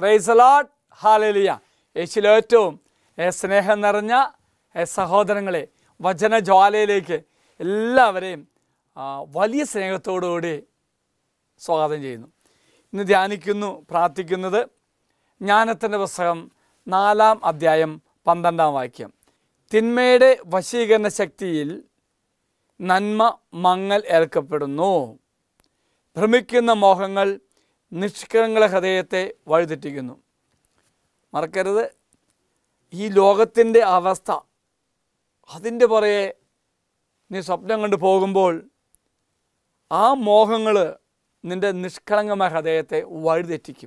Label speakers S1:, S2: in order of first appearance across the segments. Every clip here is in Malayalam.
S1: പ്രൈസ് ലോട്ട് ഹാലലിയ യേശുവിൽ ഏറ്റവും ഏ, സ്നേഹം നിറഞ്ഞ ഏ, സഹോദരങ്ങളെ വചനജ്വാലയിലേക്ക് എല്ലാവരെയും ആ, വലിയ സ്നേഹത്തോടുകൂടി സ്വാഗതം ചെയ്യുന്നു ഇന്ന് ധ്യാനിക്കുന്നു പ്രാർത്ഥിക്കുന്നത് ജ്ഞാനത്തിൻ്റെ പുസ്തകം നാലാം അധ്യായം പന്ത്രണ്ടാം വാക്യം തിന്മയുടെ വശീകരണ ശക്തിയിൽ നന്മ മങ്ങൽ ഏൽക്കപ്പെടുന്നു ഭ്രമിക്കുന്ന മോഹങ്ങൾ നിഷ്കളങ്ക ഹൃദയത്തെ വഴിതെറ്റിക്കുന്നു മറക്കരുത് ഈ ലോകത്തിൻ്റെ അവസ്ഥ അതിൻ്റെ പുറകെ നീ സ്വപ്നം കണ്ട് പോകുമ്പോൾ ആ മോഹങ്ങൾ നിൻ്റെ നിഷ്കളങ്കമായ ഹൃദയത്തെ വഴിതെറ്റിക്കും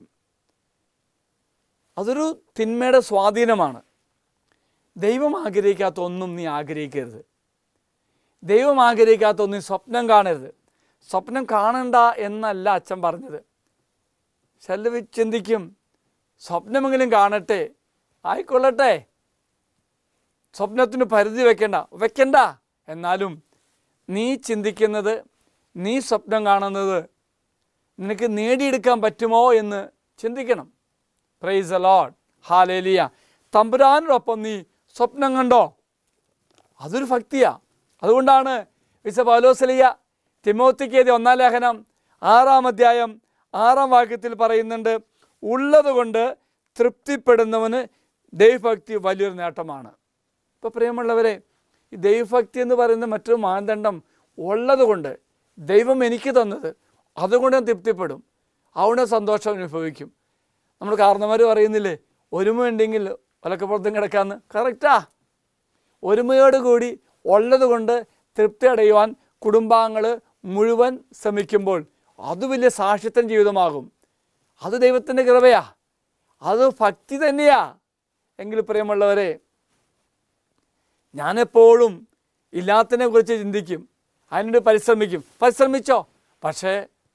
S1: അതൊരു തിന്മയുടെ സ്വാധീനമാണ് ദൈവം ആഗ്രഹിക്കാത്ത ഒന്നും നീ ആഗ്രഹിക്കരുത് ദൈവം ആഗ്രഹിക്കാത്ത ഒന്നും നീ സ്വപ്നം കാണരുത് സ്വപ്നം കാണണ്ട എന്നല്ല അച്ഛൻ പറഞ്ഞത് ചിലവ് ചിന്തിക്കും സ്വപ്നമെങ്കിലും കാണട്ടെ ആയിക്കൊള്ളട്ടെ സ്വപ്നത്തിന് പരിധി വെക്കണ്ട വെക്കണ്ട എന്നാലും നീ ചിന്തിക്കുന്നത് നീ സ്വപ്നം കാണുന്നത് നിനക്ക് നേടിയെടുക്കാൻ പറ്റുമോ എന്ന് ചിന്തിക്കണം പ്രൈസ് അലോഡ് ഹാലേലിയ തമ്പുരാനോടൊപ്പം നീ സ്വപ്നം കണ്ടോ അതൊരു ഭക്തിയാ അതുകൊണ്ടാണ് വിശ പൗലോസലിയ തിമോത്തിക്കേതി ഒന്നാം ലേഖനം ആറാം അധ്യായം ആറാം വാക്യത്തിൽ പറയുന്നുണ്ട് ഉള്ളതുകൊണ്ട് തൃപ്തിപ്പെടുന്നവന് ദൈവഭക്തി വലിയൊരു നേട്ടമാണ് ഇപ്പോൾ പ്രിയമുള്ളവരെ ഈ ദൈവഭക്തി എന്ന് പറയുന്ന മറ്റൊരു മാനദണ്ഡം ഉള്ളതുകൊണ്ട് ദൈവം എനിക്ക് തന്നത് അതുകൊണ്ട് ഞാൻ തൃപ്തിപ്പെടും അവിടെ സന്തോഷം അനുഭവിക്കും നമ്മൾ കാരണവർ പറയുന്നില്ലേ ഒരുമ ഉണ്ടെങ്കിൽ ഒലക്കപ്പുറത്തും കിടക്കാമെന്ന് കറക്റ്റാ ഒരുമയോട് കൂടി ഉള്ളതുകൊണ്ട് തൃപ്തി അടയുവാൻ കുടുംബാംഗങ്ങൾ മുഴുവൻ ശ്രമിക്കുമ്പോൾ അത് വലിയ സാക്ഷിത്വം ജീവിതമാകും അത് ദൈവത്തിൻ്റെ കൃപയാ അത് ഭക്തി തന്നെയാ എങ്കിൽ പ്രിയമുള്ളവരെ ഞാനെപ്പോഴും ഇല്ലാത്തതിനെ കുറിച്ച് ചിന്തിക്കും അതിനോട് പരിശ്രമിക്കും പരിശ്രമിച്ചോ പക്ഷേ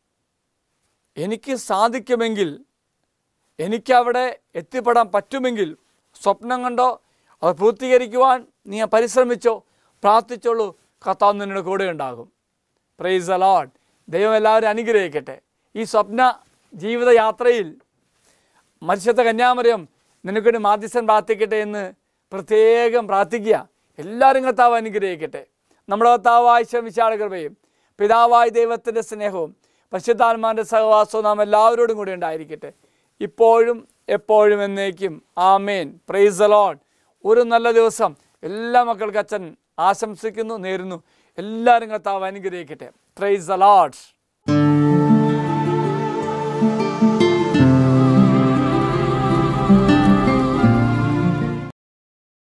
S1: എനിക്ക് സാധിക്കുമെങ്കിൽ എനിക്കവിടെ എത്തിപ്പെടാൻ പറ്റുമെങ്കിൽ സ്വപ്നം കണ്ടോ അത് പൂർത്തീകരിക്കുവാൻ നീ പരിശ്രമിച്ചോ പ്രാർത്ഥിച്ചോളൂ കർത്താവ് നിന്നോട് കൂടെ ഉണ്ടാകും പ്രൈസ് അലോഡ് ദൈവം എല്ലാവരും അനുഗ്രഹിക്കട്ടെ ഈ സ്വപ്ന ജീവിതയാത്രയിൽ മത്സ്യത്തെ കന്യാമറിയം നിനക്കൊരു മാധ്യസ്ഥൻ പ്രാർത്ഥിക്കട്ടെ എന്ന് പ്രത്യേകം പ്രാർത്ഥിക്കുക എല്ലാവരും കർത്താവ് അനുഗ്രഹിക്കട്ടെ നമ്മുടെ കർത്താവായ ശമിശാല കൃപയും പിതാവായ ദൈവത്തിൻ്റെ സ്നേഹവും പരിശുദ്ധാത്മാൻ്റെ സഹവാസവും നാം എല്ലാവരോടും കൂടി ഉണ്ടായിരിക്കട്ടെ ഇപ്പോഴും എപ്പോഴും എന്നേക്കും ആമേൻ പ്രൈസ് അലോഡ് ഒരു നല്ല ദിവസം എല്ലാ മക്കൾക്ക് അച്ഛൻ ആശംസിക്കുന്നു നേരുന്നു എല്ലാവരും കർത്താവ് അനുഗ്രഹിക്കട്ടെ പ്രൈസ് അലോഡ്